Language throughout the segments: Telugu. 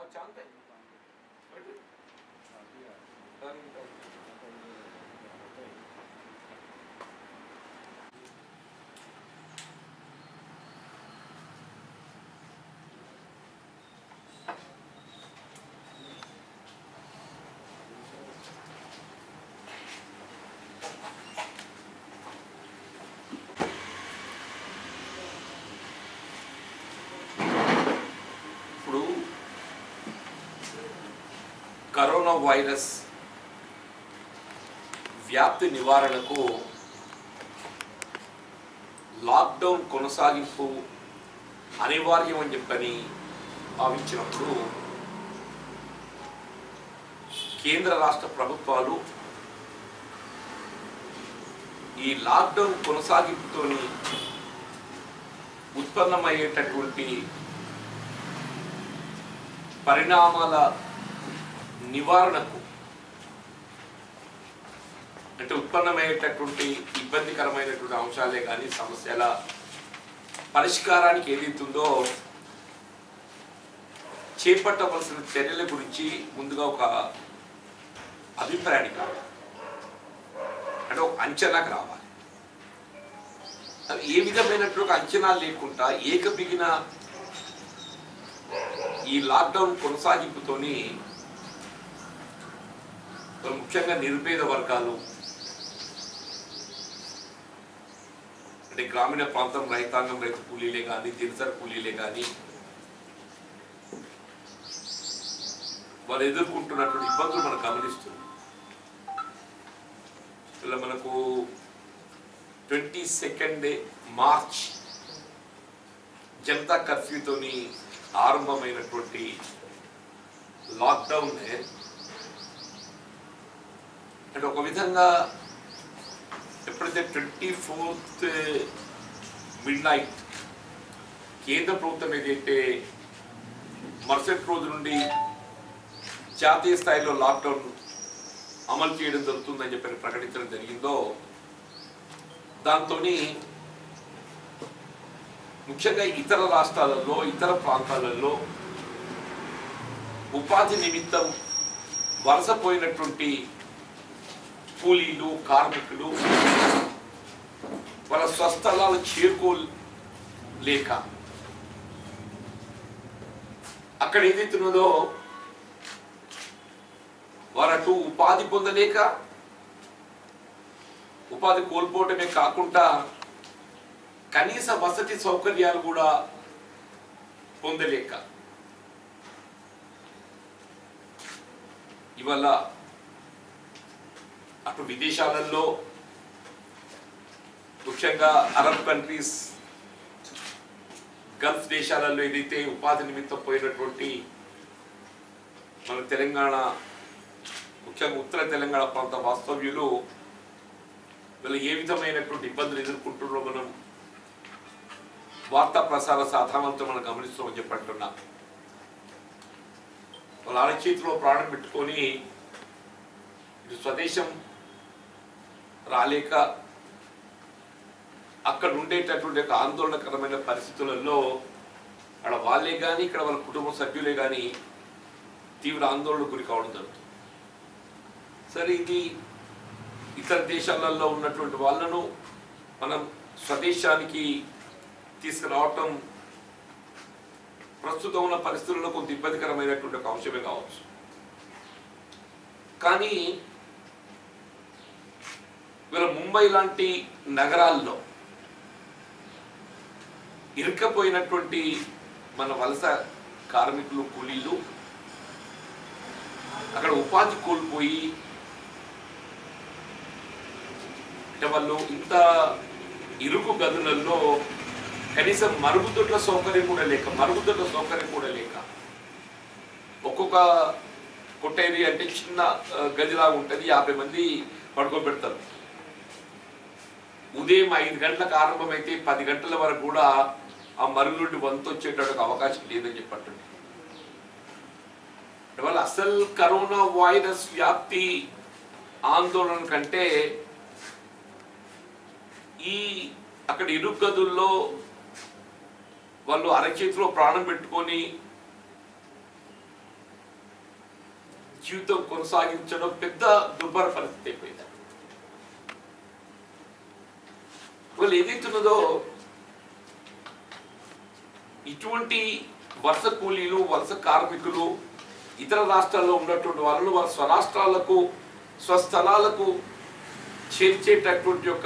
चाहते हैं बैठो। अरे, ఇప్పుడు కరోనా వైరస్ వ్యాప్తి నివారణకు లాక్డౌన్ కొనసాగింపు అనివార్యం అని చెప్పని భావించినప్పుడు కేంద్ర రాష్ట్ర ప్రభుత్వాలు ఈ లాక్డౌన్ కొనసాగింపుతోని ఉత్పన్నమయ్యేటటువంటి పరిణామాల నివారణకు అంటే ఉత్పన్నమయ్యేటటువంటి ఇబ్బందికరమైనటువంటి అంశాలే కానీ సమస్యల పరిష్కారానికి ఏదైతుందో చేపట్టవలసిన చర్యల గురించి ముందుగా ఒక అభిప్రాయానికి రావాలి అంటే ఒక అంచనాకు రావాలి అది ఏ విధమైనటువంటి ఒక అంచనా లేకుండా ఏకబిగిన ఈ లాక్డౌన్ కొనసాగింపుతోని ముఖ్యంగా నిరుపేద వర్గాలు అంటే గ్రామీణ ప్రాంతం రైతాంగం రైతు కూలీలే కానీ దినసరి కూలీలే కానీ వారు ఎదుర్కొంటున్నటువంటి ఇబ్బందులు మనం గమనిస్తున్నాం ఇలా మనకు ట్వంటీ సెకండ్ మార్చ్ జనతా కర్ఫ్యూతోని ఆరంభమైనటువంటి లాక్డౌన్ అంటే ఒక విధంగా ఎప్పుడైతే ట్వంటీ ఫోర్త్ మిడ్ నైట్ కేంద్ర ప్రభుత్వం ఏదైతే మరుసటి రోజు నుండి జాతీయ స్థాయిలో లాక్డౌన్ అమలు చేయడం జరుగుతుందని చెప్పి ప్రకటించడం జరిగిందో దాంతో ముఖ్యంగా ఇతర రాష్ట్రాలలో ఇతర ప్రాంతాలలో ఉపాధి నిమిత్తం వలసపోయినటువంటి కూలీలు కార్మికులు వాళ్ళ స్వస్థలాలు చేరుకోలేక అక్కడ ఏదైతున్నదో వారు అటు ఉపాధి పొందలేక ఉపాధి కోల్పోవటమే కాకుండా కనీస వసతి సౌకర్యాలు కూడా పొందలేక ఇవాళ అటు విదేశాలలో ముఖ్యంగా అరబ్ కంట్రీస్ గల్ఫ్ దేశాలలో ఏదైతే ఉపాధి నిమిత్తం పోయినటువంటి మన తెలంగాణ ముఖ్యంగా ఉత్తర తెలంగాణ ప్రాంత వాస్తవ్యులు వీళ్ళు ఏ విధమైనటువంటి ఇబ్బందులు ఎదుర్కొంటున్నారో మనం వార్తా ప్రసార సాధారణంతో మనం గమనిస్తామని చెప్పంటున్నా వాళ్ళ అరచేతిలో ప్రాణం పెట్టుకొని ఇటు స్వదేశం రాలేక అక్కడ ఉండేటటువంటి ఒక ఆందోళనకరమైన పరిస్థితులలో అక్కడ వాళ్ళే కానీ ఇక్కడ వాళ్ళ కుటుంబ సభ్యులే కానీ తీవ్ర ఆందోళనకు గురి కావడం జరుగుతుంది సరే ఇది ఇతర దేశాలలో ఉన్నటువంటి వాళ్ళను మనం స్వదేశానికి తీసుకురావటం ప్రస్తుతం ఉన్న పరిస్థితుల్లో కొంత ఇబ్బందికరమైనటువంటి ఒక అంశమే కావచ్చు కానీ వీళ్ళ ముంబై లాంటి నగరాల్లో ఇరుక్కపోయినటువంటి మన వలస కార్మికులు కూలీలు అక్కడ ఉపాధి కోల్పోయి అంటే వాళ్ళు ఇంత ఇరుకు గదులలో కనీసం మరుగుదొడ్ల సౌకర్యం కూడా లేక మరుగుదొడ్ల సౌకర్యం కూడా లేక ఒక్కొక్క కొట్టేది అంటే చిన్న ఆ, గదిలాగా ఉంటుంది యాభై మంది పడుకోబెడతారు ఉదయం ఐదు గంటలకు ఆరంభమైతే పది గంటల వరకు కూడా ఆ మరుగుదొడ్డి వంతు వచ్చేటటువంటి అవకాశం లేదని చెప్పట్టుంది ఇవాళ అసలు కరోనా వైరస్ వ్యాప్తి ఆందోళన కంటే ఈ అక్కడ ఇరుగు గదుల్లో వాళ్ళు అరచేతిలో ప్రాణం పెట్టుకొని జీవితం కొనసాగించడం పెద్ద దుర్భర పరిస్థితి అయిపోయింది వాళ్ళు ఏదైతున్నదో ఇటువంటి వలస కూలీలు వలస కార్మికులు ఇతర రాష్ట్రాల్లో ఉన్నటువంటి వాళ్ళను వారి స్వరాష్ట్రాలకు స్వస్థలాలకు చేర్చేటటువంటి యొక్క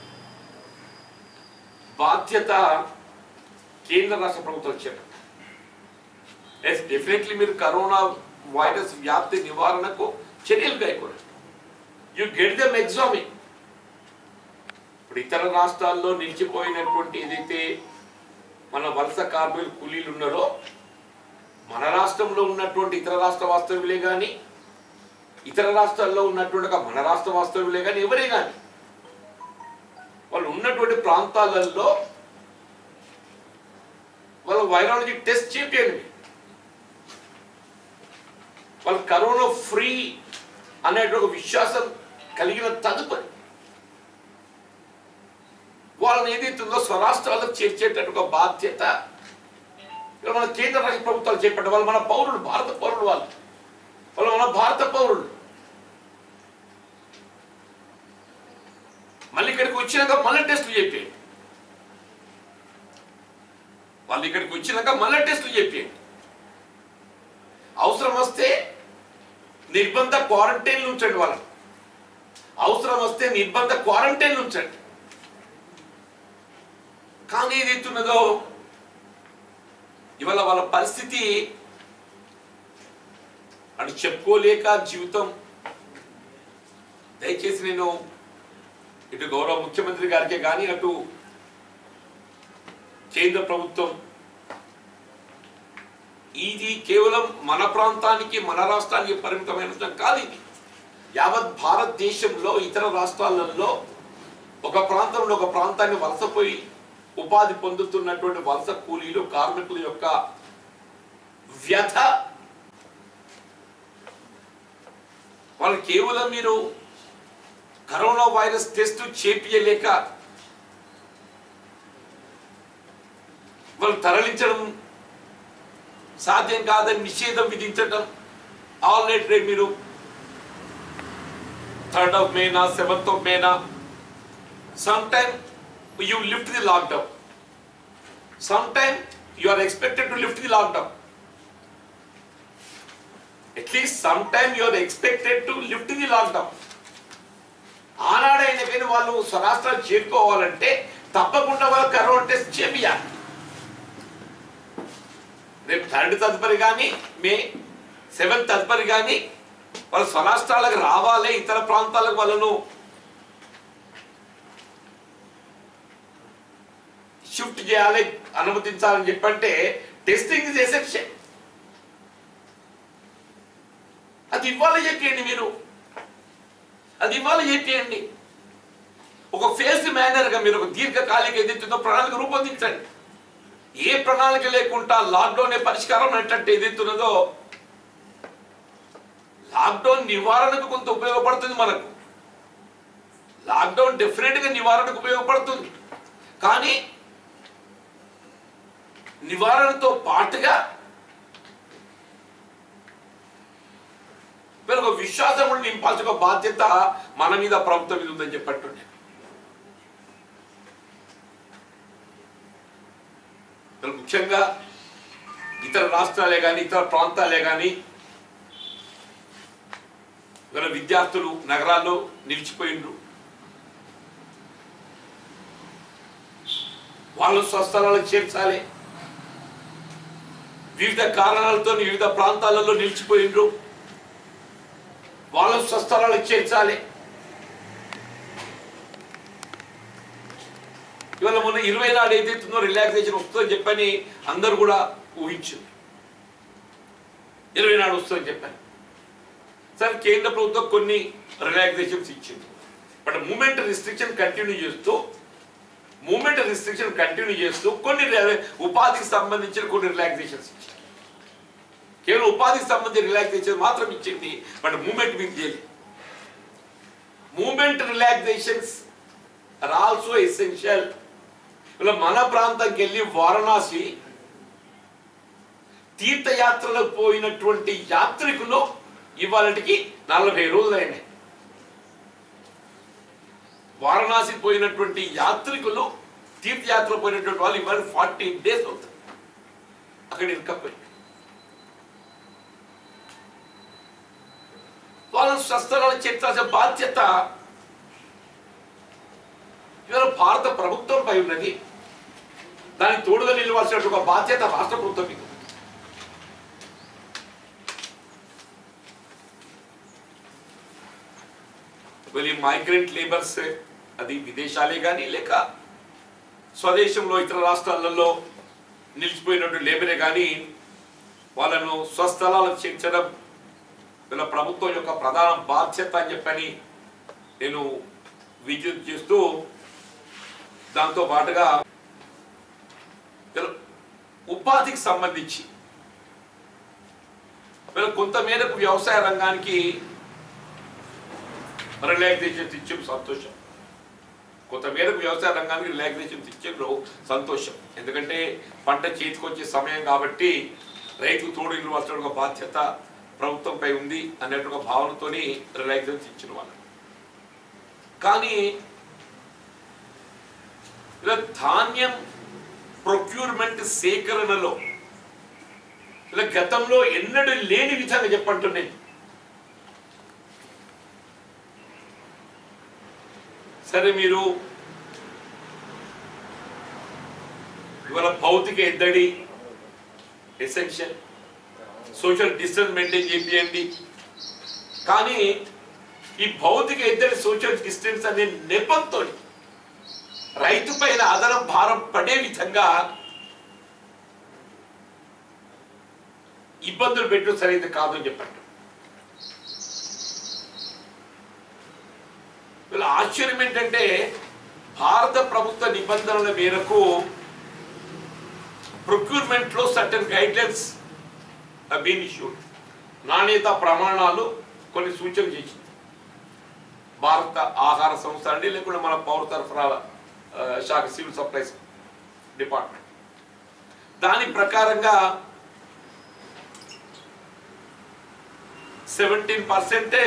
బాధ్యత కేంద్ర రాష్ట్ర ప్రభుత్వం చేపట్టారు ఎస్ డెఫినెట్లీ మీరు కరోనా వైరస్ వ్యాప్తి నివారణకు చర్యలు కైకొనండి యు గెట్ దెమ్ ఎగ్జామింగ్ ఇప్పుడు ఇతర రాష్ట్రాల్లో నిలిచిపోయినటువంటి ఏదైతే మన వలస కార్మికులు కూలీలు ఉన్నారో మన రాష్ట్రంలో ఉన్నటువంటి ఇతర రాష్ట్ర వాస్తవ్యులే కానీ ఇతర రాష్ట్రాల్లో ఉన్నటువంటి ఒక మన రాష్ట్ర వాస్తవ్యులే కానీ ఎవరే కానీ వాళ్ళు ఉన్నటువంటి ప్రాంతాలలో వాళ్ళ వైరాలజీ టెస్ట్ చేయండి వాళ్ళు కరోనా ఫ్రీ అనే ఒక విశ్వాసం కలిగిన తదుపరి వాళ్ళని ఏదైతుందో స్వరాష్ట్రాలకు చేర్చేటట్టు ఒక బాధ్యత ఇక్కడ మన కేంద్ర రాష్ట్ర ప్రభుత్వాలు చేపట్టే వాళ్ళు మన పౌరులు భారత పౌరులు వాళ్ళు వాళ్ళు మన భారత పౌరులు మళ్ళీ ఇక్కడికి వచ్చినాక మళ్ళీ టెస్టులు చెప్పేయండి వాళ్ళు ఇక్కడికి వచ్చినాక మళ్ళీ టెస్టులు చెప్పేయండి అవసరం వస్తే నిర్బంధ క్వారంటైన్ ఉంచండి వాళ్ళని అవసరం వస్తే నిర్బంధ క్వారంటైన్ ఉంచండి కానీ ఏదైతున్నదో ఇవాళ వాళ్ళ పరిస్థితి అటు చెప్పుకోలేక జీవితం దయచేసి నేను ఇటు గౌరవ ముఖ్యమంత్రి గారికే కానీ అటు కేంద్ర ప్రభుత్వం ఇది కేవలం మన ప్రాంతానికి మన రాష్ట్రానికి పరిమితమైన విషయం కాదు ఇది యావత్ భారతదేశంలో ఇతర రాష్ట్రాలలో ఒక ప్రాంతంలో ఒక ప్రాంతాన్ని వలసపోయి ఉపాధి పొందుతున్నటువంటి వలస కూలీలు కార్మికుల యొక్క వ్యథ వాళ్ళు కేవలం మీరు కరోనా వైరస్ టెస్ట్ చేపియలేక వాళ్ళు తరలించడం సాధ్యం కాదని నిషేధం విధించడం ఆల్రెడీ రేపు మీరు థర్డ్ ఆఫ్ మేనా సెవెంత్ ఆఫ్ మేనా some time you lift the lockdown some time you are expected to lift the lockdown at least some time you are expected to lift the lockdown ఆనాడైనా కానీ వాళ్ళు స్వరాష్ట్రాలు చేరుకోవాలంటే తప్పకుండా వాళ్ళు కరోనా టెస్ట్ చేపియాలి రేపు థర్డ్ తదుపరి కానీ మే సెవెంత్ తదుపరి కానీ వాళ్ళు స్వరాష్ట్రాలకు రావాలి ఇతర ప్రాంతాలకు వాళ్ళను షిఫ్ట్ చేయాలి అనుమతించాలని చెప్పంటే టెస్టింగ్ చేసే విషయం అది ఇవ్వాలి చెప్పండి మీరు అది ఇవ్వాలి చెప్పండి ఒక ఫేస్ మేనర్గా మీరు ఒక దీర్ఘకాలిక ఏదైతుందో ప్రణాళిక రూపొందించండి ఏ ప్రణాళిక లేకుండా లాక్డౌన్ పరిష్కారం అనేటట్టు ఏదైతున్నదో లాక్డౌన్ నివారణకు కొంత ఉపయోగపడుతుంది మనకు లాక్డౌన్ డెఫినెట్ గా నివారణకు ఉపయోగపడుతుంది కానీ నివారణతో పాటుగా మీరు ఒక విశ్వాసం కూడా నింపాల్సిన ఒక బాధ్యత మన మీద ప్రభుత్వం మీద ఉందని చెప్పట్టుండే మరి ముఖ్యంగా ఇతర రాష్ట్రాలే కానీ ఇతర ప్రాంతాలే కానీ ఇవాళ విద్యార్థులు నగరాల్లో నిలిచిపోయిండ్రు వాళ్ళు స్వస్థలాలకు చేర్చాలి వివిధ కారణాలతో వివిధ ప్రాంతాలలో నిలిచిపోయిండ్రు వాళ్ళ స్వస్థలాలకు చేర్చాలి ఇవాళ మొన్న ఇరవై నాడు ఏదైతుందో రిలాక్సేషన్ వస్తుందని చెప్పని అందరు కూడా ఊహించారు ఇరవై నాడు వస్తుందని చెప్పాను సరే కేంద్ర ప్రభుత్వం కొన్ని రిలాక్సేషన్స్ ఇచ్చింది బట్ మూమెంట్ రిస్ట్రిక్షన్ కంటిన్యూ చేస్తూ మూమెంట్ రిస్ట్రిక్షన్ కంటిన్యూ చేస్తూ కొన్ని రి- ఉపాధికి సంబంధించిన కొన్ని రిలాక్సేషన్స్ ఇచ్చింది కేవలం ఉపాధికి సంబంధించిన రిలాక్సేషన్ మాత్రం ఇచ్చింది బట్ మూమెంట్ మీకు చేయలేదు movement relaxations are also essential ఇలా మన ప్రాంతంకి వెళ్ళి వారణాసి తీర్థయాత్రలకు పోయినటువంటి యాత్రికులు ఇవాళకి నలభై రోజులైనాయి వారణాసి పోయినటువంటి యాత్రికులు తీర్థయాత్ర పోయినటువంటి వాళ్ళు ఇవాళ ఫార్టీ డేస్ అవుతుంది అక్కడ ఇరకపోయి వాళ్ళని స్వస్థలాలు చేర్చాల్సిన బాధ్యత ఇవాళ భారత ప్రభుత్వంపై ఉన్నది దానికి తోడుగా నిలవాల్సినటువంటి ఒక బాధ్యత రాష్ట్ర ప్రభుత్వం మీద ఉంది. వీళ్ళు మైగ్రెంట్ లేబర్స్ అది విదేశాలే కానీ లేక స్వదేశంలో ఇతర రాష్ట్రాలలో నిలిచిపోయినటువంటి లేబరే కానీ వాళ్ళను స్వస్థలాలకు చేర్చడం వీళ్ళ ప్రభుత్వం యొక్క ప్రధాన బాధ్యత అని చెప్పని నేను విద్యుత్ చేస్తూ దాంతో పాటుగా వీళ్ళ ఉపాధికి సంబంధించి వీళ్ళ కొంత మేరకు వ్యవసాయ రంగానికి రిలాక్సేషన్ ఇచ్చిన సంతోషం కొంత మేరకు వ్యవసాయ రంగానికి రిలాక్సేషన్ ఇచ్చిండ్రు సంతోషం ఎందుకంటే పంట చేతికొచ్చే సమయం కాబట్టి రైతుకు తోడు ఇవ్వాల్సిన ఒక బాధ్యత ప్రభుత్వంపై ఉంది అనేటువంటి ఒక భావనతోని రిలాక్సేషన్ ఇచ్చిన వాళ్ళు కానీ ఇలా ధాన్యం ప్రొక్యూర్మెంట్ సేకరణలో ఇలా గతంలో ఎన్నడూ లేని విధంగా చెప్పంటున్నాయి సరే మీరు ఇవాళ భౌతిక ఎద్దడి ఎసెన్షియల్ సోషల్ డిస్టెన్స్ మెయింటైన్ చేయండి కానీ ఈ భౌతిక ఎద్దడి సోషల్ డిస్టెన్స్ అనే నెపంతో రైతు పైన అదనం భారం పడే విధంగా ఇబ్బందులు పెట్టడం సరైనది కాదు అని చెప్పండి వీళ్ళ ఆశ్చర్యం ఏంటంటే భారత ప్రభుత్వ నిబంధనల మేరకు ప్రొక్యూర్మెంట్ లో certain guidelines been issued నాణ్యత ప్రమాణాలు కొన్ని సూచనలు చేసింది భారత ఆహార సంస్థ అండి లేకుంటే మన పౌర సరఫరాల ఆ, శాఖ సివిల్ సప్లైస్ డిపార్ట్మెంట్ దాని ప్రకారంగా సెవెంటీన్ పర్సెంటే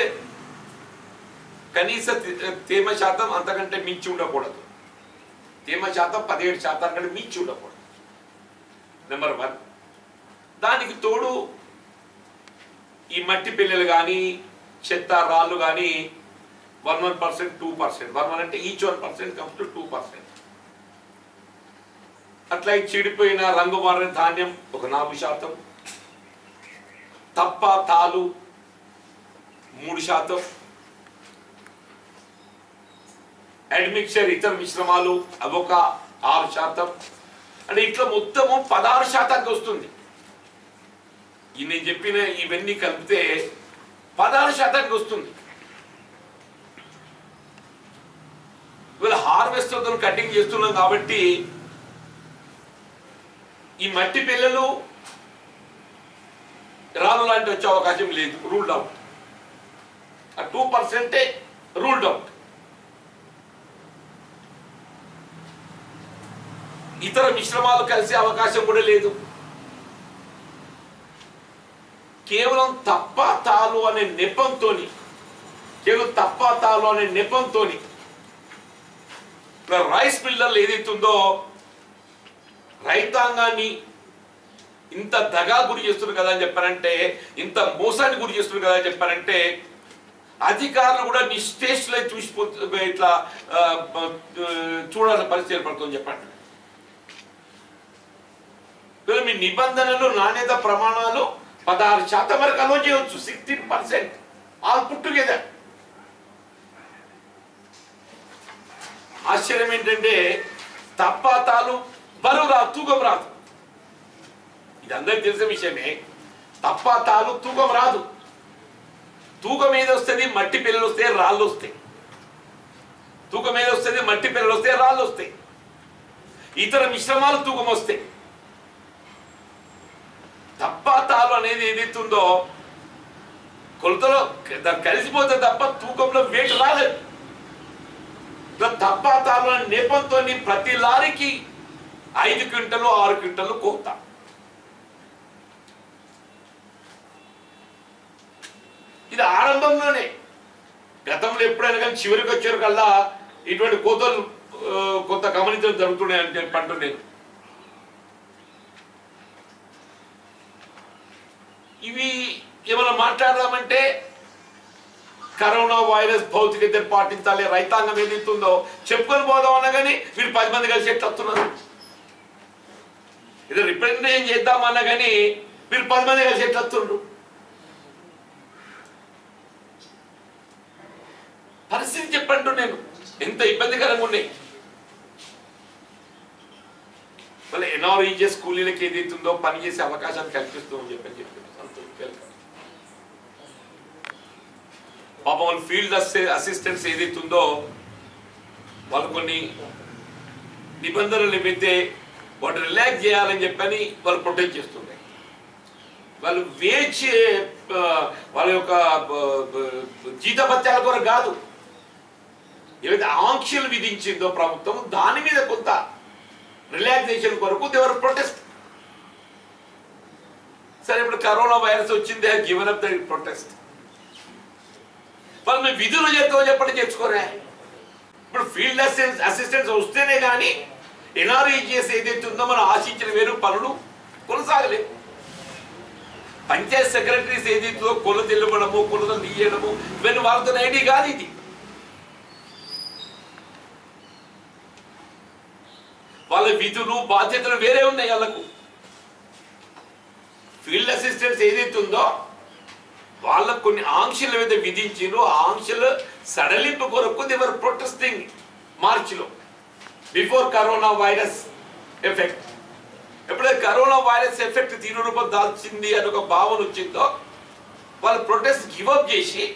కనీస తే- తేమ శాతం అంతకంటే మించి ఉండకూడదు తేమ శాతం పదిహేడు శాతం కంటే మించి ఉండకూడదు నెంబర్ వన్ దానికి తోడు ఈ మట్టి పిల్లలు కానీ చెత్త రాళ్ళు కానీ one one percent two percent one one అంటే each one percent comes to two percent అట్లా ఈ చెడిపోయిన రంగు మారిన ధాన్యం ఒక నాలుగు శాతం తప్ప తాలు మూడు శాతం అడ్మిక్చర్ ఇతర మిశ్రమాలు అవొక ఆరు శాతం అంటే ఇట్లా మొత్తము పదహారు శాతానికి వస్తుంది ఈ నేను చెప్పిన ఇవన్నీ కలిపితే పదహారు శాతానికి వస్తుంది వీళ్ళు హార్వెస్టర్తో కటింగ్ చేస్తున్నాం కాబట్టి ఈ మట్టి పిల్లలు రాళ్ళు లాంటి వచ్చే అవకాశం లేదు రూల్డ్ అవుట్ ఆ టూ పర్సెంటే రూల్డ్ అవుట్ ఇతర మిశ్రమాలు కలిసే అవకాశం కూడా లేదు కేవలం తప్ప తాలు అనే నెపంతోని కేవలం తప్ప తాలు అనే నెపంతోని రైస్ మిల్లర్లు ఏదైతుందో రైతాంగాన్ని ఇంత దగా గురి చేస్తున్నారు కదా అని చెప్పారంటే ఇంత మోసాన్ని గురి చేస్తున్నారు కదా అని చెప్పారంటే అధికారులు కూడా నిశ్చేష్లై చూసిపో ఇట్లా ఆ, ఆ, చూడాల్సిన పరిస్థితి ఏర్పడుతుంది చెప్పండి వీళ్ళు మీ నిబంధనలు నాణ్యత ప్రమాణాలు పదహారు శాతం వరకు అలో చేయవచ్చు sixteen percent all put together ఆశ్చర్యం ఏంటంటే తప్ప తాలు బరువు రాదు తూకం రాదు ఇది అందరికి తెలిసిన విషయమే తప్ప తాలు తూకం రాదు తూకం ఏది వస్తుంది మట్టి పిల్లలు వస్తే రాళ్ళు వస్తాయి తూకం ఏది వస్తుంది మట్టి పిల్లలు వస్తే రాళ్ళు వస్తాయి ఇతర మిశ్రమాలు తూకం వస్తాయి తప్ప తాలు అనేది ఏదైతుందో కొలతలో దాన్ని కలిసిపోతే తప్ప తూకంలో వెయిట్ రాలేదు ఇట్లా తప్ప తాలు అనే నేపంతో ప్రతి లారీకి ఐదు క్వింటలు ఆరు క్వింటలు కోత ఇది ఆరంభంలోనే గతంలో ఎప్పుడైనా కానీ చివరికి వచ్చేవరకల్లా ఇటువంటి కోతలు ఆ, కొంత గమనించడం జరుగుతున్నాయి అని చెప్పి అంటున్నాను నేను ఇవి ఏమైనా మాట్లాడదామంటే కరోనా వైరస్ భౌతికత పాటించాలి రైతాంగం ఏదైతుందో చెప్పుకొని పోదాం అన్నా కానీ వీళ్ళు పది మంది కలిసి ఎట్లా వస్తున్నారు ఏదో రిప్రజెంటేషన్ చేద్దామన్నా కానీ వీళ్ళు పది మంది కలిసి ఎట్లా వస్తుండ్రు పరిస్థితి చెప్పండు నేను ఎంత ఇబ్బందికరంగా ఉన్నాయి మళ్ళీ ఎన్ఆర్ఈజెస్ కూలీలకి ఏదైతుందో పని చేసే అవకాశాన్ని కల్పిస్తుందని చెప్పని చెప్పారు సంతోష్ వెల్కమ్. పాపం వాళ్ళు ఫీల్డ్ అసిస్టెంట్స్ ఏదైతుందో వాళ్ళు కొన్ని నిబంధనలు ఏవైతే వాటి రిలాక్స్ చేయాలని చెప్పని వాళ్ళు ప్రొటెక్ట్ చేస్తుండే వాళ్ళు వేచి ఆ, వాళ్ళ యొక్క జీతభత్యాల కొరకు కాదు ఏవైతే ఆంక్షలు విధించిందో ప్రభుత్వం దాని మీద కొంత రిలాక్సేషన్ కొరకు దేవర్ ప్రొటెస్ట్ సరే ఇప్పుడు కరోనా వైరస్ వచ్చింది గివెన్ అప్ ద ప్రొటెస్ట్ వాళ్ళు మేము విధులు చేస్తామని చెప్పండి చేసుకోరా ఇప్పుడు ఫీల్డ్ అసిస్టెంట్ అసిస్టెంట్స్ వస్తేనే కానీ ఎన్ఆర్ఈజిఎస్ ఏదైతే ఉందో మనం ఆశించిన వేరు పనులు కొనసాగలేవు పంచాయత్ సెక్రటరీస్ ఏదైతుందో కొలత ఇవ్వడము కొలతలు తీయడము ఇవన్నీ వాళ్ళతో ఐడి కాదు ఇది వాళ్ళ విధులు బాధ్యతలు వేరే ఉన్నాయి వాళ్ళకు ఫీల్డ్ అసిస్టెంట్స్ ఏదైతే ఉందో వాళ్ళకు కొన్ని ఆంక్షలు ఏదైతే విధించిందో ఆ ఆంక్షలు సడలింపు కొరకు దేవర్ ప్రొటెస్టింగ్ మార్చిలో బిఫోర్ కరోనా వైరస్ ఎఫెక్ట్ ఎప్పుడైతే కరోనా వైరస్ ఎఫెక్ట్ తీరు రూపం దాల్చింది అని ఒక భావన వచ్చిందో వాళ్ళు ప్రొటెస్ట్ గివప్ చేసి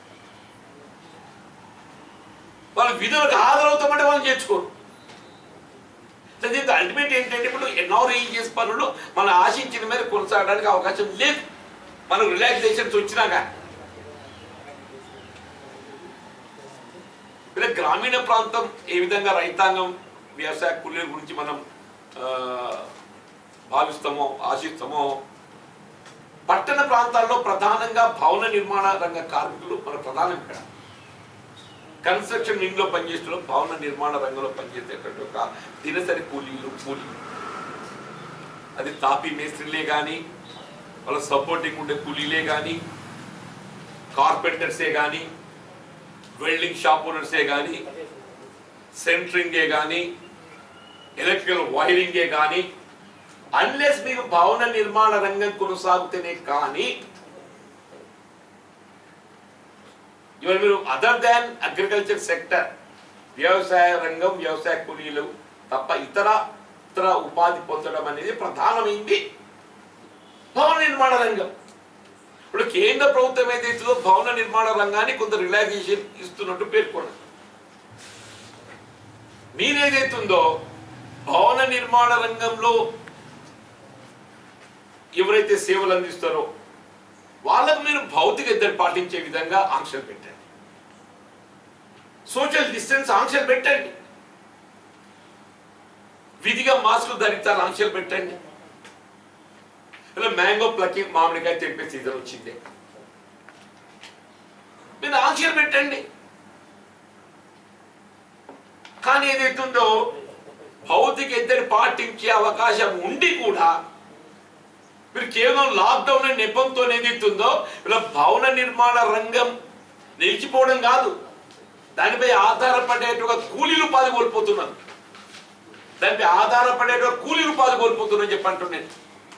వాళ్ళ విధులకు హాజరవుతామంటే వాళ్ళు చేర్చుకోరు సో దీంతో అల్టిమేట్ ఏంటంటే ఇప్పుడు ఎన్ఆర్ఈజిఎస్ పనులు మనం ఆశించిన మీద కొనసాగడానికి అవకాశం లేదు మనకు రిలాక్సేషన్స్ వచ్చినాక ఇలా గ్రామీణ ప్రాంతం ఏ విధంగా రైతాంగం వ్యవసాయ కూలీల గురించి మనం ఆ, భావిస్తామో ఆశిస్తామో పట్టణ ప్రాంతాల్లో ప్రధానంగా భవన నిర్మాణ రంగ కార్మికులు మన ప్రధానం ఇక్కడ కన్స్ట్రక్షన్ ఇంట్లో పనిచేస్తున్న భవన నిర్మాణ రంగంలో పనిచేసేటువంటి ఒక దినసరి కూలీలు కూలీలు అది తాపీ మేస్త్రీలే కానీ వాళ్ళ సపోర్టింగ్ ఉండే కూలీలే కానీ కార్పెంటర్సే కానీ వెల్డింగ్ షాప్ ఓనర్సే కానీ సెంట్రింగే కానీ ఎలక్ట్రికల్ వైరింగే కానీ అన్లెస్ మీకు భవన నిర్మాణ రంగం కొనసాగుతూనే కానీ ఇవాళ మీరు అదర్ దాన్ అగ్రికల్చర్ సెక్టర్ వ్యవసాయ రంగం వ్యవసాయ కూలీలు తప్ప ఇతర ఇతర ఉపాధి పొందడం అనేది ప్రధానమైంది భవన నిర్మాణ రంగం ఇప్పుడు కేంద్ర ప్రభుత్వం ఏదైతుందో భవన నిర్మాణ రంగాన్ని కొంత రిలాక్సేషన్ ఇస్తున్నట్టు పేర్కొన్నది మీరేదైతుందో భవన నిర్మాణ రంగంలో ఎవరైతే సేవలు అందిస్తారో వాళ్ళకు మీరు భౌతిక ఇద్దరు పాటించే విధంగా ఆంక్షలు పెట్టండి సోషల్ డిస్టెన్స్ ఆంక్షలు పెట్టండి విధిగా మాస్కులు ధరించాలి ఆంక్షలు పెట్టండి ఇలా మ్యాంగో ప్లకింగ్ మామిడికాయ తెంపే సీజన్ వచ్చింది మీరు ఆంక్షలు పెట్టండి కానీ ఏదైతుందో భౌతిక ఇద్దరు పాటించే అవకాశం ఉండి కూడా మీరు కేవలం లాక్డౌన్ నెపంతో ఏదైతుందో ఇలా భవన నిర్మాణ రంగం నిలిచిపోవడం కాదు దానిపై ఆధారపడేట్టుగా కూలీలు ఉపాధి కోల్పోతున్నారు దానిపై ఆధారపడేట్టుగా కూలీలు ఉపాధి కోల్పోతున్నారని చెప్పి అంటున్నాను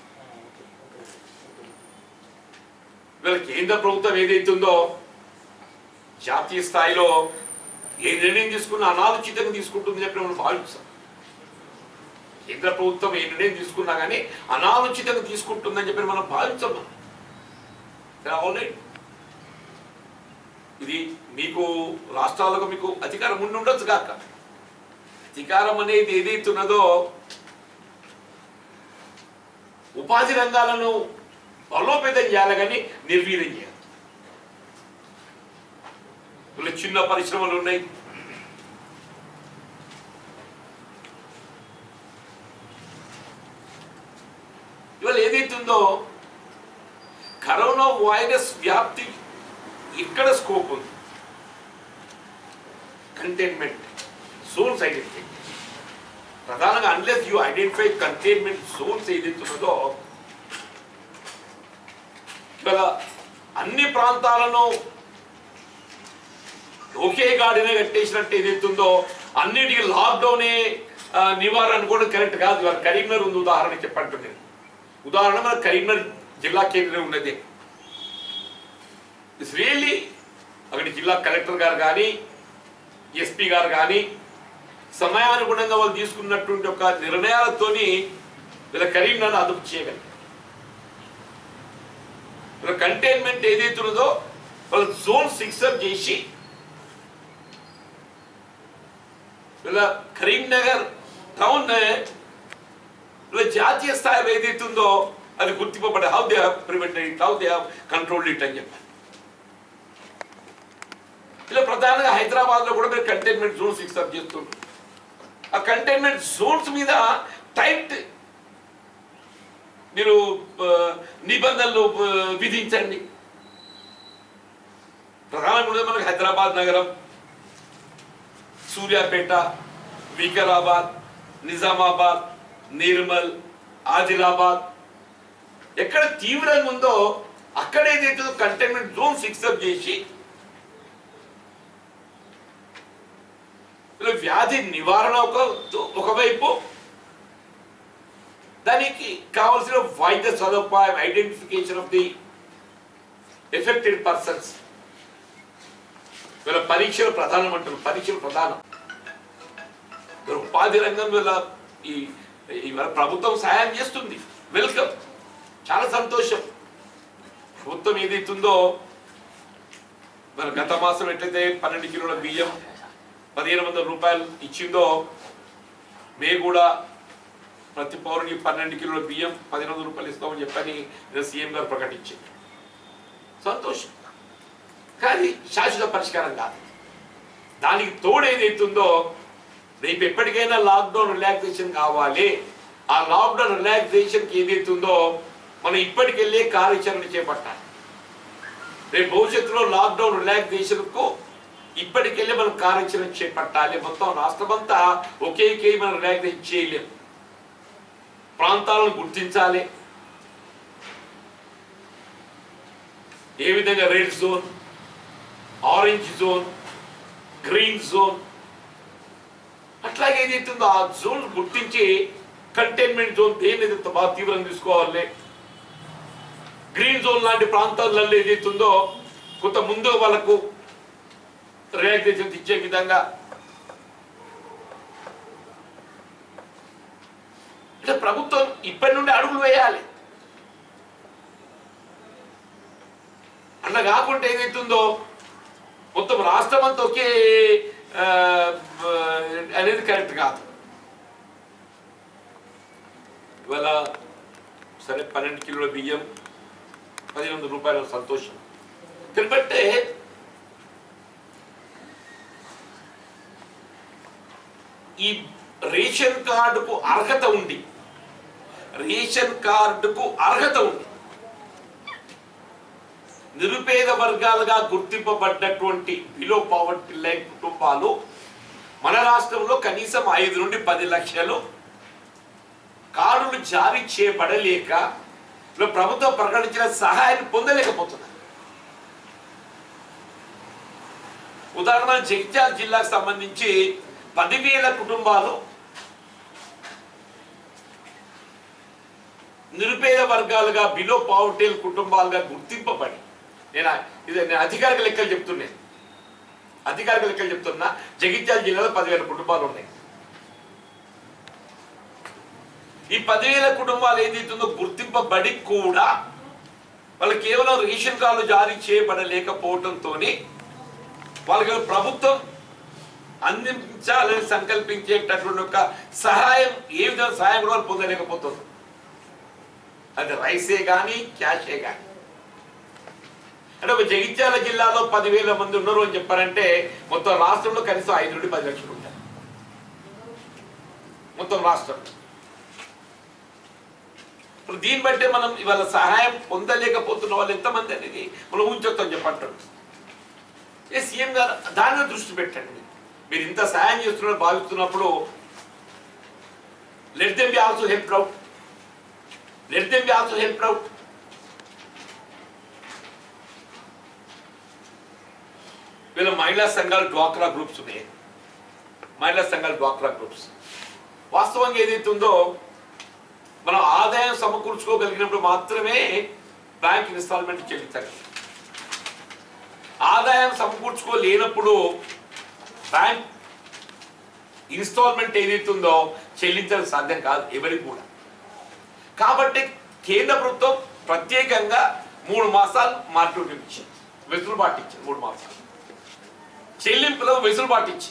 వీళ్ళ కేంద్ర ప్రభుత్వం ఏదైతుందో జాతీయ స్థాయిలో ఏ నిర్ణయం తీసుకున్నా అనాలోచితంగా తీసుకుంటుందని చెప్పి మనం భావిస్తాం కేంద్ర ప్రభుత్వం ఏ నిర్ణయం తీసుకున్నా కానీ అనాలోచితంగా తీసుకుంటుందని చెప్పి మనం భావించాం మనం. సరే, అవునండి ఇది మీకు రాష్ట్రాలకు మీకు అధికారం ఉండి ఉండొచ్చు కాక అధికారం అనేది ఏదైతే ఉన్నదో ఉపాధి రంగాలను బలోపేతం చేయాలి కానీ నిర్వీర్యం చేయాలి వీళ్ళు చిన్న పరిశ్రమలు ఉన్నాయి ఇవాళ ఏదైతుందో కరోనా వైరస్ వ్యాప్తి ఇక్కడ స్కోప్ ఉంది కంటైన్మెంట్ జోన్స్ ఐడెంటిఫై ప్రధానంగా unless you identify containment zones ఏదైతే ఉన్నదో ఇవాళ అన్ని ప్రాంతాలను ఒకే గాడినే కట్టేసినట్టు ఏదైతుందో అన్నిటికీ లాక్డౌనే ఆ, నివారణ అనుకోవడం కరెక్ట్ కాదు ఇవాళ కరీంనగర్ ఉంది ఉదాహరణ చెప్పంటుంది ఉదాహరణ మన కరీంనగర్ జిల్లా కేంద్రం ఉన్నది ఇట్స్ రియల్లీ అక్కడ జిల్లా కలెక్టర్ గారు కానీ ఎస్పీ గారు కానీ సమయానుగుణంగా వాళ్ళు తీసుకున్నటువంటి ఒక నిర్ణయాలతోని వీళ్ళ కరీంనగర్ అదుపు చేయగలిగారు వీళ్ళ కంటైన్మెంట్ ఏదైతే ఉన్నదో వాళ్ళ జోన్ సిక్సర్ చేసి వీళ్ళ కరీంనగర్ టౌన్ వీళ్ళ జాతీయ స్థాయిలో ఏదైతే ఉందో అది గుర్తింపబడే how they have prevented it how they have control it అని చెప్పారు ఇలా ప్రధానంగా హైదరాబాద్ లో కూడా మీరు కంటైన్మెంట్ జోన్స్ ఫిక్సప్ చేస్తున్నారు ఆ కంటైన్మెంట్ జోన్స్ మీద టైట్ మీరు ఆ, నిబంధనలు ఆ, విధించండి ప్రధానంగా ఉండేది మనకి హైదరాబాద్ నగరం సూర్యాపేట వికారాబాద్ నిజామాబాద్ నిర్మల్ ఆదిలాబాద్ ఎక్కడ తీవ్రంగా ఉందో అక్కడ ఏదైతే కంటైన్మెంట్ జోన్ ఫిక్సప్ చేసి ఇలా వ్యాధి నివారణ ఒక ఒకవైపు దానికి కావలసిన వైద్య సదుపాయం identification of the affected persons వీళ్ళ పరీక్షలు ప్రధానం అంటారు పరీక్షలు ప్రధానం వీళ్ళ ఉపాధి రంగం వీళ్ళ ఈ ఇవాళ ప్రభుత్వం సహాయం చేస్తుంది వెల్కమ్ చాలా సంతోషం ప్రభుత్వం ఏదైతుందో మరి గత మాసం ఎట్లయితే పన్నెండు కిలోల బియ్యం పదిహేను వందల రూపాయలు ఇచ్చిందో మే కూడా ప్రతి పౌరునికి పన్నెండు కిలోల బియ్యం పదిహేను వందల రూపాయలు ఇస్తామని చెప్పని నిన్న సీఎం గారు ప్రకటించింది సంతోషం కానీ శాశ్వత పరిష్కారం కాదు దానికి తోడు ఏదైతుందో రేపు ఎప్పటికైనా లాక్డౌన్ రిలాక్సేషన్ కావాలి ఆ లాక్డౌన్ రిలాక్సేషన్కి ఏదైతుందో మనం ఇప్పటికెళ్ళే కార్యాచరణ చేపట్టాలి రేపు భవిష్యత్తులో లాక్డౌన్ రిలాక్సేషన్కు ఇప్పటికెళ్ళి మనం కార్యాచరణ చేపట్టాలి మొత్తం రాష్ట్రమంతా ఒకేకే మనం రిలాక్సేషన్ చేయలేం ప్రాంతాలను గుర్తించాలి ఏ విధంగా red zone orange zone green zone అట్లాగే ఏదైతుందో ఆ జోన్ గుర్తించి కంటైన్మెంట్ జోన్ దేని ఏదైతే బాగా తీవ్రంగా తీసుకోవాలి గ్రీన్ జోన్ లాంటి ప్రాంతాలలో ఏదైతుందో కొంత ముందు వాళ్ళకు రిలాక్సేషన్ ఇచ్చే విధంగా అంటే ప్రభుత్వం ఇప్పటి నుండి అడుగులు వేయాలి అట్లా కాకుండా ఏదైతుందో మొత్తం రాష్ట్రం అంతా ఒకే ఆ, ఆ, అనేది కరెక్ట్ కాదు ఇవాళ సరే పన్నెండు కిలోల బియ్యం పదిహేను వందల రూపాయల సంతోషం కాబట్టి ఈ రేషన్ కార్డుకు అర్హత ఉంది రేషన్ కార్డుకు అర్హత ఉంది నిరుపేద వర్గాలుగా గుర్తింపబడ్డటువంటి బిలో పావర్టీ లైన్ కుటుంబాలు మన రాష్ట్రంలో కనీసం ఐదు నుండి పది లక్షలు కార్డులు జారీ చేయబడలేక ఇలా ప్రభుత్వం ప్రకటించిన సహాయాన్ని పొందలేకపోతున్నారు ఉదాహరణ జగిత్యాల జిల్లాకు సంబంధించి పదివేల కుటుంబాలు నిరుపేద వర్గాలుగా బిలో పావర్టీ కుటుంబాలుగా గుర్తింపబడి నేను ఇది నేను అధికారిక లెక్కలు చెప్తున్నాను అధికారిక లెక్కలు చెప్తున్నా జగిత్యాల జిల్లాలో పదివేల కుటుంబాలు ఉన్నాయి ఈ పదివేల కుటుంబాలు ఏదైతుందో గుర్తింపబడి కూడా వాళ్ళు కేవలం రేషన్ కార్డులు జారీ చేయబడలేకపోవడంతో వాళ్ళకి ప్రభుత్వం అందించాలని సంకల్పించేటటువంటి ఒక సహాయం ఏ విధంగా సహాయం కూడా వాళ్ళు పొందలేకపోతుంది అది రైసే కానీ క్యాషే కానీ అంటే ఒక జగిత్యాల జిల్లాలో పదివేల మంది ఉన్నారు అని చెప్పారంటే మొత్తం రాష్ట్రంలో కనీసం ఐదు నుండి పది లక్షలు ఉంటారు మొత్తం రాష్ట్రం ఇప్పుడు దీన్ని బట్టే మనం ఇవాళ సహాయం పొందలేకపోతున్న వాళ్ళు ఎంతమంది అనేది మనం ఊహించొద్దాం చెప్పంటారు ఏ సీఎం గారు దాని మీద దృష్టి పెట్టండి మీరు. మీరు ఇంత సాయం చేస్తున్నారు భావిస్తున్నప్పుడు let them be also help out let them be also help out వీళ్ళ మహిళా సంఘాలు డ్వాక్రా గ్రూప్స్ ఉన్నాయి మహిళా సంఘాలు డ్వాక్రా గ్రూప్స్ వాస్తవంగా ఏదైతే ఉందో మనం ఆదాయం సమకూర్చుకోగలిగినప్పుడు మాత్రమే బ్యాంక్ ఇన్స్టాల్మెంట్ చెల్లించాలి ఆదాయం సమకూర్చుకోలేనప్పుడు బ్యాంక్ ఇన్స్టాల్మెంట్ ఏదైతే ఉందో చెల్లించడం సాధ్యం కాదు ఎవరికి కూడా కాబట్టి కేంద్ర ప్రభుత్వం ప్రత్యేకంగా మూడు మాసాలు మార్కెట్ ఇచ్చింది వెసులుబాటు ఇచ్చింది మూడు మాసాలు చెల్లింపులో వెసులుబాటు ఇచ్చింది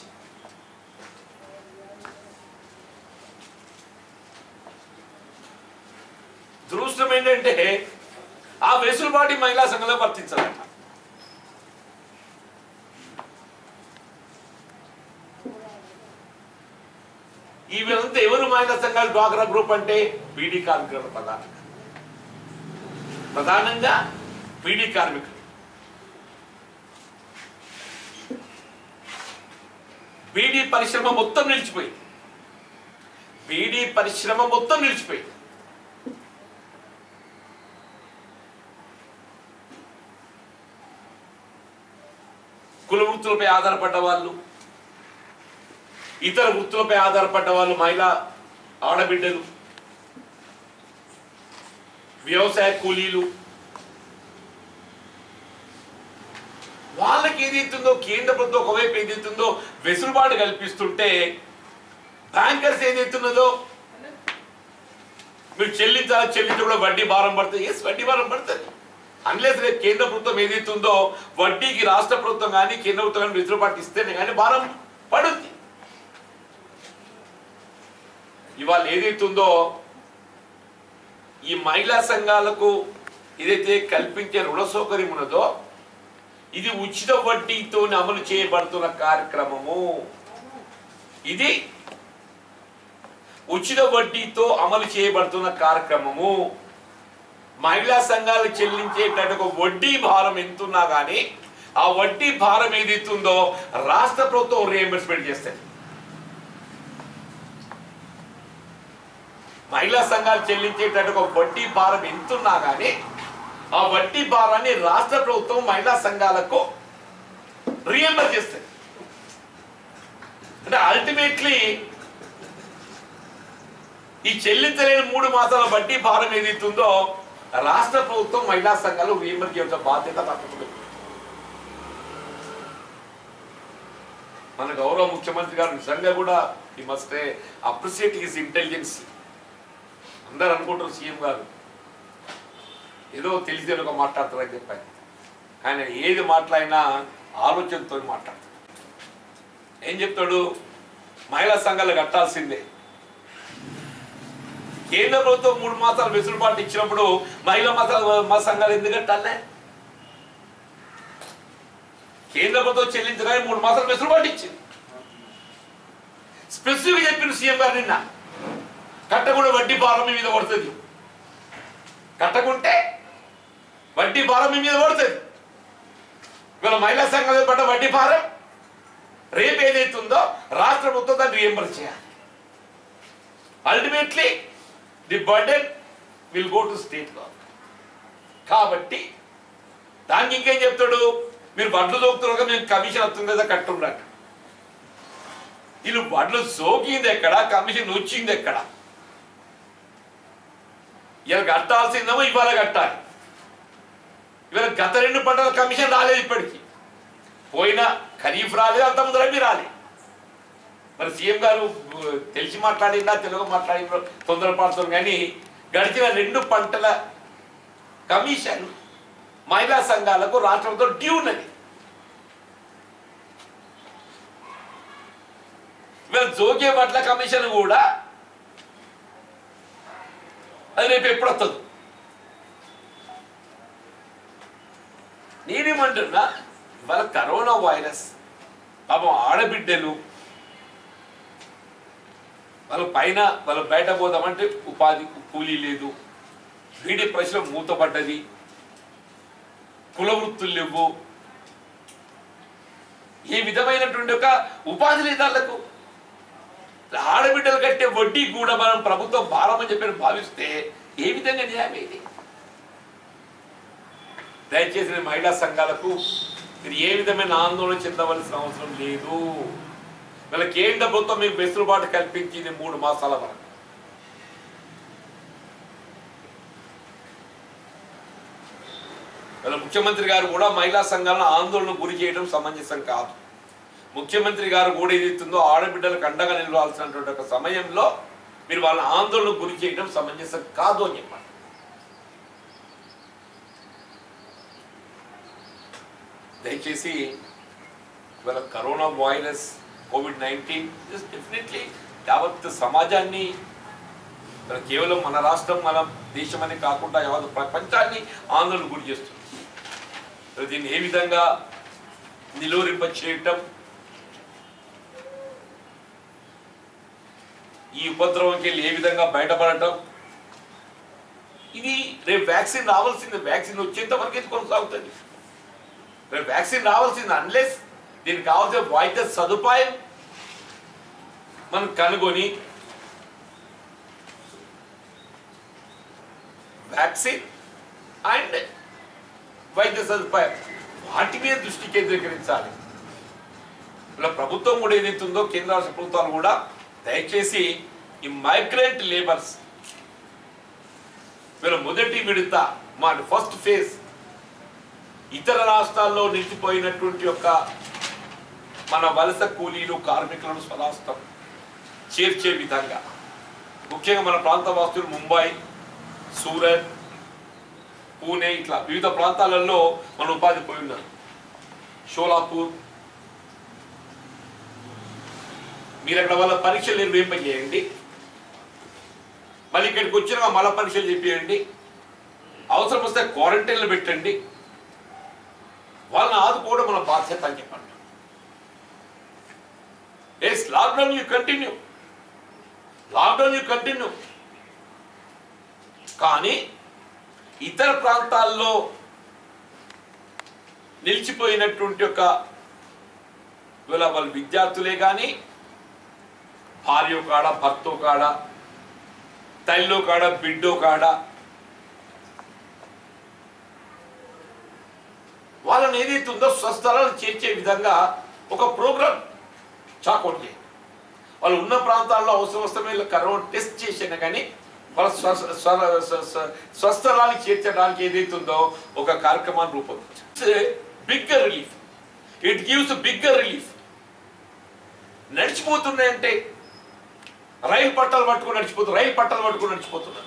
దురదృష్టం ఏంటంటే ఆ వెసులుబాటు ఈ మహిళా సంఘంలో వర్తించాలట ఈ విధంగా ఎవరు మహిళా సంఘాలు డ్వాక్రా గ్రూప్ అంటే బీడీ కార్మికులు ప్రధానంగా ప్రధానంగా బీడీ కార్మికులు బీడీ పరిశ్రమ మొత్తం నిలిచిపోయింది బీడీ పరిశ్రమ మొత్తం నిలిచిపోయింది కుల వృత్తులపై ఆధారపడ్డ వాళ్ళు ఇతర వృత్తులపై ఆధారపడ్డ వాళ్ళు మహిళా ఆడబిడ్డలు వ్యవసాయ కూలీలు వాళ్ళకి ఏదైతుందో కేంద్ర ప్రభుత్వం ఒకవైపు ఏదైతుందో వెసులుబాటు కల్పిస్తుంటే బ్యాంకర్స్ ఏదైతున్నదో మీరు చెల్లించాలి చెల్లించి కూడా వడ్డీ భారం పడుతుంది ఎస్ వడ్డీ భారం పడుతుంది అన్లెస్ రేపు కేంద్ర ప్రభుత్వం ఏదైతుందో వడ్డీకి రాష్ట్ర ప్రభుత్వం కానీ కేంద్ర ప్రభుత్వం కానీ వెసులుబాటు ఇస్తేనే కానీ భారం పడుద్ది ఇవాళ ఏదైతుందో ఈ మహిళా సంఘాలకు ఏదైతే కల్పించే రుణ సౌకర్యం ఉన్నదో ఇది ఉచిత వడ్డీతో అమలు చేయబడుతున్న కార్యక్రమము ఇది ఉచిత వడ్డీతో అమలు చేయబడుతున్న కార్యక్రమము మహిళా సంఘాలు చెల్లించేటట్టు ఒక వడ్డీ భారం ఎంతున్నా కానీ ఆ వడ్డీ భారం ఏదైతుందో రాష్ట్ర ప్రభుత్వం రియంబర్స్మెంట్ చేస్తుంది మహిళా సంఘాలు చెల్లించేటట్టు ఒక వడ్డీ భారం ఎంతున్నా కానీ ఆ వడ్డీ భారాన్ని రాష్ట్ర ప్రభుత్వం మహిళా సంఘాలకు రియంబర్ చేస్తుంది అంటే అల్టిమేట్లీ ఈ చెల్లించలేని మూడు మాసాల వడ్డీ భారం ఏదైతుందో రాష్ట్ర ప్రభుత్వం మహిళా సంఘాలు రియంబర్ చేయాల్సిన బాధ్యత తప్పకుండా మన గౌరవ ముఖ్యమంత్రి గారు నిజంగా కూడా ఈ మస్ట్ అప్రిసియేట్ హిస్ ఇంటెలిజెన్స్ అందరు అనుకుంటారు సీఎం గారు ఏదో తెలిసి ఒక మాట్లాడతారని చెప్పాను ఆయన ఏది మాట్లాడినా ఆలోచనతో మాట్లాడతాడు ఏం చెప్తాడు మహిళా సంఘాలు కట్టాల్సిందే కేంద్ర ప్రభుత్వం మూడు మాసాలు వెసులుబాటు ఇచ్చినప్పుడు మహిళా మాసాలు మా సంఘాలు ఎందుకు కట్టాలే కేంద్ర ప్రభుత్వం చెల్లించడానికి మూడు మాసాలు వెసులుబాటు ఇచ్చింది స్పెసిఫిక్ చెప్పిన సీఎం గారు నిన్న కట్టకుండా వడ్డీ భారం మీ మీద పడుతుంది కట్టకుంటే వడ్డీ భారం మీ మీద పడుతుంది ఇవాళ మహిళా సంఘాలు పడ్డ వడ్డీ భారం రేపు ఏదైతుందో రాష్ట్ర ప్రభుత్వం దాన్ని రియంబర్ చేయాలి ultimately the burden will go to state government కాబట్టి దానికి ఇంకేం చెప్తాడు మీరు వడ్లు దోకుతున్నారు మేము కమిషన్ వస్తుంది కదా కట్టుండట వీళ్ళు వడ్లు సోకింది ఎక్కడ కమిషన్ వచ్చింది ఎక్కడ ఇలా కట్టాల్సిందేమో ఇవాళ కట్టాలి ఇవాళ గత రెండు పంటల కమిషన్ రాలేదు ఇప్పటికి పోయిన ఖరీఫ్ రాలేదు అంత ముందు రబీ రాలేదు మరి సీఎం గారు ఉ, తెలిసి మాట్లాడినా తెలుగు మాట్లాడినా తొందరపడుతుంది కానీ గడిచిన రెండు పంటల కమిషన్ మహిళా సంఘాలకు రాష్ట్రంతో డ్యూ ఉన్నది ఇవాళ జోగే పట్ల కమిషన్ కూడా అది రేపు ఎప్పుడు వస్తుంది నేనేమంటున్నా ఇవాళ కరోనా వైరస్ పాపం ఆడబిడ్డలు వాళ్ళ పైన వాళ్ళ బయట పోదామంటే ఉపాధి కూలీ లేదు వీడి పరిశ్రమ మూతపడ్డది కుల వృత్తులు లేవు ఏ విధమైనటువంటి ఒక ఉపాధి లేదు వాళ్ళకు ఆడబిడ్డలు కట్టే వడ్డీ కూడా మనం ప్రభుత్వం భారం అని చెప్పి భావిస్తే ఏ విధంగా న్యాయం ఇది దయచేసి నేను మహిళా సంఘాలకు మీరు ఏ విధమైన ఆందోళన చెందవలసిన అవసరం లేదు వీళ్ళ కేంద్ర ప్రభుత్వం మీకు వెసులుబాటు కల్పించింది మూడు మాసాల వరకు వీళ్ళ ముఖ్యమంత్రి గారు కూడా మహిళా సంఘాలను ఆందోళన గురి చేయడం సమంజసం కాదు ముఖ్యమంత్రి గారు కూడా ఏదైతుందో ఆడబిడ్డలకు అండగా నిలవాల్సినటువంటి ఒక సమయంలో మీరు వాళ్ళ ఆందోళన గురి చేయడం సమంజసం కాదు అని చెప్పండి దయచేసి ఇవాళ corona virus Covid nineteen definitely యావత్ సమాజాన్ని ఇవాళ కేవలం మన రాష్ట్రం మన దేశం అనే కాకుండా యావత్ ప్రపంచాన్ని ఆందోళన గురి చేస్తుంది మరి దీన్ని ఏ విధంగా నిలువరింప చేయటం ఈ ఉపద్రవంకి వెళ్ళి ఏ విధంగా బయటపడటం ఇది రేపు వ్యాక్సిన్ రావాల్సింది వ్యాక్సిన్ వచ్చేంత వరకు ఇది కొనసాగుతుంది రేపు వ్యాక్సిన్ రావాల్సింది అన్లెస్ దీనికి కావాల్సిన వైద్య సదుపాయం మనం కనుగొని వ్యాక్సిన్ అండ్ వైద్య సదుపాయం వాటి మీద దృష్టి కేంద్రీకరించాలి ఇలా ప్రభుత్వం కూడా ఏదైతుందో కేంద్ర రాష్ట్ర ప్రభుత్వాలు కూడా దయచేసి ఈ మైగ్రెంట్ లేబర్స్ వీళ్ళ మొదటి విడత మా ఫస్ట్ ఫేజ్ ఇతర రాష్ట్రాల్లో నిలిచిపోయినటువంటి యొక్క మన వలస కూలీలు కార్మికులను స్వరాష్ట్రం చేర్చే విధంగా ముఖ్యంగా మన ప్రాంత వాస్తులు ముంబై సూరత్ పూణే ఇట్లా వివిధ ప్రాంతాలలో మన ఉపాధి పోయి ఉన్నారు షోలాపూర్ మీరు అక్కడ వాళ్ళ పరీక్షలు నిర్వహింపజేయండి మళ్ళీ ఇక్కడికి వచ్చినాక మళ్ళీ పరీక్షలు చెప్పేయండి అవసరం వస్తే క్వారంటైన్లో పెట్టండి వాళ్ళని ఆదుకోవడం మన బాధ్యత అని చెప్పండి yes lockdown you continue lockdown you continue కానీ ఇతర ప్రాంతాల్లో నిలిచిపోయినటువంటి ఒక వీళ్ళ వాళ్ళ విద్యార్థులే కానీ భార్య కాడ భర్తో కాడ తల్లిలో కాడ బిడ్డో కాడ వాళ్ళని ఏదైతే ఉందో స్వస్థలాలు చేర్చే విధంగా ఒక ప్రోగ్రామ్ చాకౌట్ చేయండి వాళ్ళు ఉన్న ప్రాంతాల్లో అవసరం వస్తే కరోనా టెస్ట్ చేసినా కానీ వాళ్ళ స్వ స్వ- స్వ- స్వ- స్వస్థలానికి చేర్చడానికి ఏదైతే ఉందో ఒక కార్యక్రమాన్ని రూపొందించారు bigger relief it gives bigger relief నడిచిపోతున్నాయంటే రైలు పట్టాలు పట్టుకుని నడిచిపోతున్నారు రైలు పట్టాలు పట్టుకుని నడిచిపోతున్నారు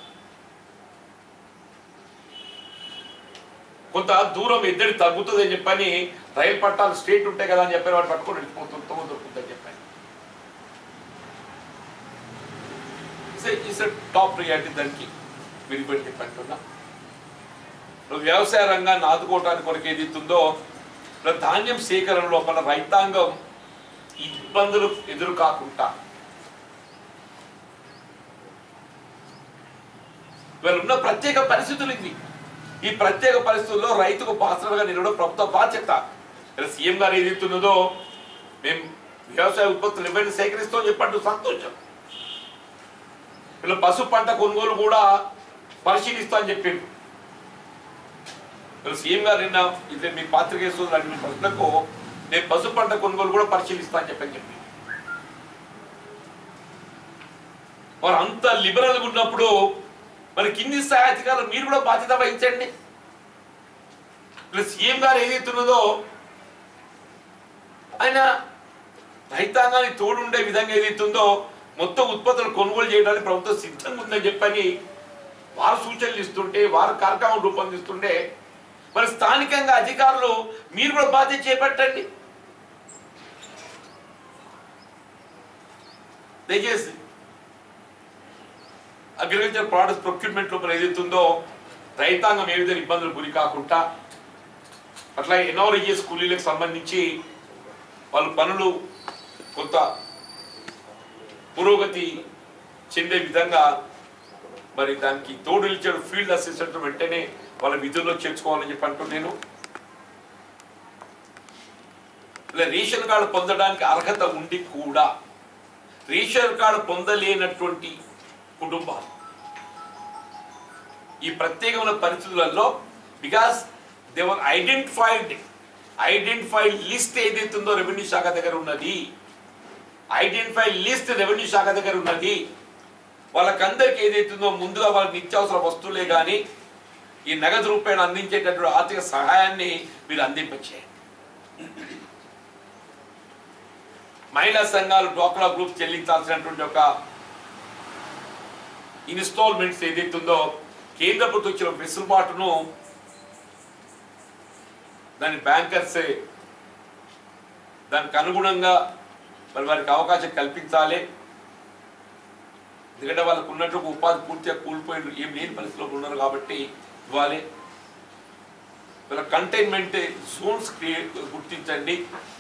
కొంత దూరం ఎద్దడి తగ్గుతుంది అని చెప్పని రైలు పట్టాలు స్ట్రేట్ ఉంటాయి కదా అని చెప్పి వాటి పట్టుకొని నడిచిపోతుంది తొమ్మిది దొరుకుతుందని చెప్పని ఇస్ టాప్ ప్రియారిటీ దానికి విడిపెట్టి చెప్పంటున్నా నువ్వు వ్యవసాయ రంగాన్ని ఆదుకోవటానికి కొరకు ఏది ఇస్తుందో ఇలా ధాన్యం సేకరణ లోపల రైతాంగం ఇబ్బందులు ఎదురు కాకుండా వీళ్ళు ఉన్న ప్రత్యేక పరిస్థితులు ఇవి ఈ ప్రత్యేక పరిస్థితుల్లో రైతుకు పాత్రలుగా నిలవడం ప్రభుత్వ బాధ్యత ఇలా సీఎం గారు ఏది ఇస్తున్నదో మేము వ్యవసాయ ఉత్పత్తులు ఎవరిని సేకరిస్తామని చెప్పండి సంతోషం వీళ్ళు పశు పంట కొనుగోలు కూడా పరిశీలిస్తామని చెప్పిండు వీళ్ళు సీఎం గారు నిన్న ఇది మీ పాత్రికేశ్వరులు అడిగిన ప్రశ్నకు నేను పశు పంట కొనుగోలు కూడా పరిశీలిస్తా అని చెప్పని చెప్పి వారు అంత లిబరల్గా ఉన్నప్పుడు మరి కింది స్థాయి అధికారులు మీరు కూడా బాధ్యత వహించండి ఇక్కడ సీఎం గారు ఏదైతున్నదో ఆయన రైతాంగానికి తోడుండే విధంగా ఏదైతుందో మొత్తం ఉత్పత్తులు కొనుగోలు చేయడానికి ప్రభుత్వం సిద్ధంగా ఉందని చెప్పని వారు సూచనలు ఇస్తుంటే వారు కార్యక్రమం రూపొందిస్తుంటే మరి స్థానికంగా అధికారులు మీరు కూడా బాధ్యత చేపట్టండి దయచేసి అగ్రికల్చర్ ప్రోడక్ట్స్ ప్రొక్యూర్మెంట్ లోపల ఏదైతుందో రైతాంగం ఏ విధంగా ఇబ్బందులు గురి కాకుండా అట్లా ఎన్ఆర్ఐఎస్ కూలీలకు సంబంధించి వాళ్ళ పనులు కొంత పురోగతి చెందే విధంగా మరి దానికి తోడు నిలిచాడు ఫీల్డ్ అసిస్టెంట్ వెంటనే వాళ్ళ విధుల్లో చేర్చుకోవాలని చెప్పి అంటూ నేను ఇలా రేషన్ కార్డు పొందడానికి అర్హత ఉండి కూడా రేషన్ కార్డు పొందలేనటువంటి కుటుంబాలు ఈ ప్రత్యేకమైన పరిస్థితులలో because they were identified identified list ఏదైతుందో రెవెన్యూ శాఖ దగ్గర ఉన్నది ఐడెంటిఫై లిస్ట్ రెవెన్యూ శాఖ దగ్గర ఉన్నది వాళ్ళకందరికి ఏదైతుందో ముందుగా వాళ్ళ నిత్యావసర వస్తువులే కానీ ఈ నగదు రూపాయలు అందించేటటువంటి ఆర్థిక సహాయాన్ని మీరు అందింపచేయండి మహిళా సంఘాలు డోక్రా గ్రూప్ చెల్లించాల్సినటువంటి ఒక ఇన్స్టాల్మెంట్స్ ఏదైతుందో కేంద్ర ప్రభుత్వం ఇచ్చిన వెసులుబాటును దాని బ్యాంకర్సే దానికి అనుగుణంగా మరి వారికి అవకాశం కల్పించాలి ఎందుకంటే వాళ్ళకు ఉన్నట్టు ఒక ఉపాధి పూర్తిగా కూలిపోయిన ఏం లేని పరిస్థితిలో ఉన్నారు కాబట్టి ఇవ్వాలి వీళ్ళ కంటైన్మెంట్ జోన్స్ క్రియేట్ గుర్తించండి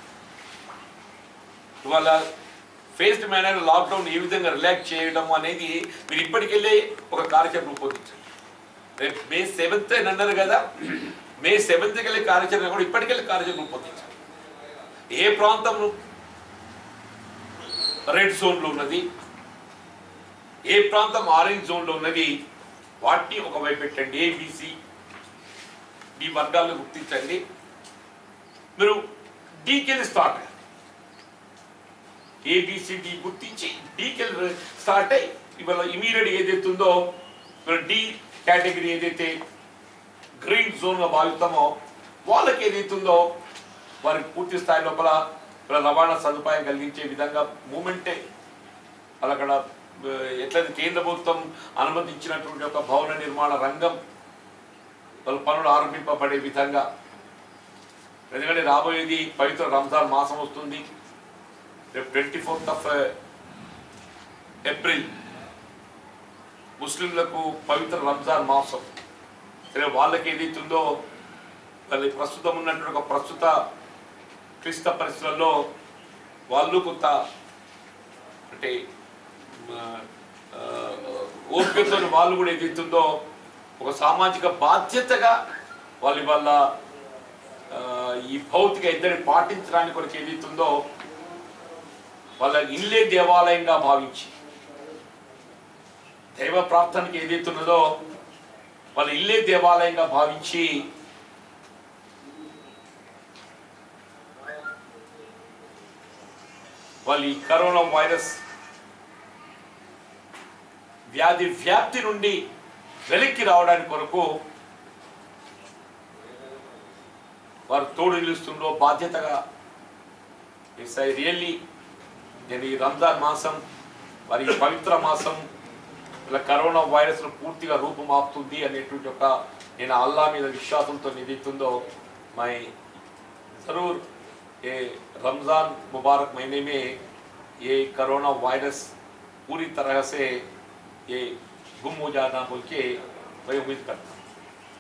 ఇవాళ ఫేస్డ్ మేనర్ లాక్డౌన్ ఏ విధంగా రిలాక్స్ చేయడం అనేది మీరు ఇప్పటికెళ్ళే ఒక కార్యక్రమం రూపొందించండి రేపు మే సెవెంత్ అని అన్నారు కదా మే సెవెంత్కి వెళ్ళే కార్యాచరణ కూడా ఇప్పటికెళ్ళి కార్యాచరణ రూపొందించండి ఏ ప్రాంతం రెడ్ జోన్లో ఉన్నది ఏ ప్రాంతం ఆరెంజ్ జోన్లో ఉన్నది వాటిని ఒకవైపు పెట్టండి ఏబిసి ఈ వర్గాలను గుర్తించండి మీరు డీకెళ్ళి స్టార్ట్ అయ్యారు ఏబిసిడి గుర్తించి డీకెళ్ళి స్టార్ట్ అయ్యి ఇవాళ ఇమీడియట్ ఏదైతే ఉందో ఇవాళ డి కేటగిరీ ఏదైతే గ్రీన్ జోన్గా భావిస్తామో వాళ్ళకి ఏదైతే ఉందో వారికి పూర్తి స్థాయి లోపల ఇలా రవాణా సదుపాయం కలిగించే విధంగా మూమెంటే వాళ్ళు అక్కడ ఆ, ఎట్లయితే కేంద్ర ప్రభుత్వం అనుమతించినటువంటి ఒక భవన నిర్మాణ రంగం వాళ్ళ పనులు ఆరంభింపబడే విధంగా ఎందుకంటే రాబోయేది పవిత్ర రంజాన్ మాసం వస్తుంది రేపు ట్వంటీ ఫోర్త్ ఆఫ్ ఏప్రిల్ ముస్లింలకు పవిత్ర రంజాన్ మాసం సరే వాళ్ళకి ఏదైతుందో వాళ్ళ ప్రస్తుతం ఉన్నటువంటి ఒక ప్రస్తుత క్లిష్ట పరిస్థితులలో వాళ్ళు కొంత అంటే ఆ, ఆ, ఓపికతో వాళ్ళు కూడా ఏదైతుందో ఒక సామాజిక బాధ్యతగా వాళ్ళు వాళ్ళ ఆ, ఈ భౌతిక ఇద్దరిని పాటించడానికి కొరకు ఏదైతుందో వాళ్ళ ఇల్లే దేవాలయంగా భావించి దైవ ప్రార్థనకి ఏదైతున్నదో వాళ్ళ ఇల్లే దేవాలయంగా భావించి వాళ్ళు ఈ కరోనా వైరస్ వ్యాధి వ్యాప్తి నుండి వెనక్కి రావడానికి కొరకు వారు తోడు నిలుస్తుండో బాధ్యతగా ఇట్స్ ఐ రియల్లీ నేను ఈ రంజాన్ మాసం మరి ఈ పవిత్ర మాసం ఇలా కరోనా వైరస్ పూర్తిగా రూపుమాపుతుంది అనేటువంటి ఒక నేను అల్లా మీద విశ్వాసంతో నిధిస్తుందో మై जरूर ये रमज़ान मुबारक महीने में ये कोरोना वायरस पूरी तरह से ये गुम हो जाना बोल के मैं उम्मीद करता हूँ